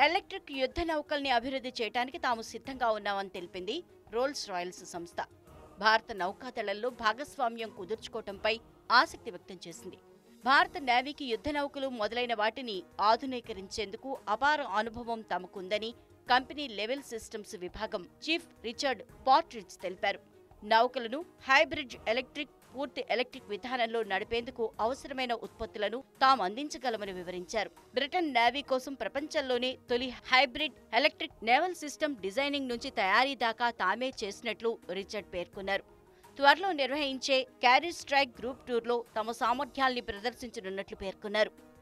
electric యుద్ధ నౌకల్ని అభివృద్ధి చేయడానికి తాము సిద్ధంగా ఉన్నామని తెలిపింది రోల్స్ రాయల్స్ సంస్థ భారత నౌకాదళంలో భాగస్వామ్యం కుదుర్చుకోవటంపై ఆసక్తి వ్యక్తం చేసింది భారత నేవీకి యుద్ధ నౌకలు మొదలైన వాటిని ఆధునీకరించేందుకు అపార అనుభవం తమకుందని కంపెనీ లెవెల్ సిస్టమ్స్ విభాగం చీఫ్ రిచర్డ్ పాట్రిడ్జ్ తెలిపారు నౌకలను హైబ్రిడ్ ఎలక్ట్రిక్ పూర్తి ఎలక్ట్రిక్ విధానంలో నడిపేందుకు అవసరమైన ఉత్పత్తులను తాము అందించగలమని వివరించారు బ్రిటన్ నేవీ కోసం ప్రపంచంలోనే తొలి hybrid electric naval system designing నుంచి తయారీ దాకా తామే చేసినట్లు రిచర్డ్ పేర్కొన్నారు త్వరలో నిర్వహించే క్యారీ స్ట్రైక్ గ్రూప్ టూర్లో తమ సామర్థ్యాల్ని ప్రదర్శించనున్నట్లు పేర్కొన్నారు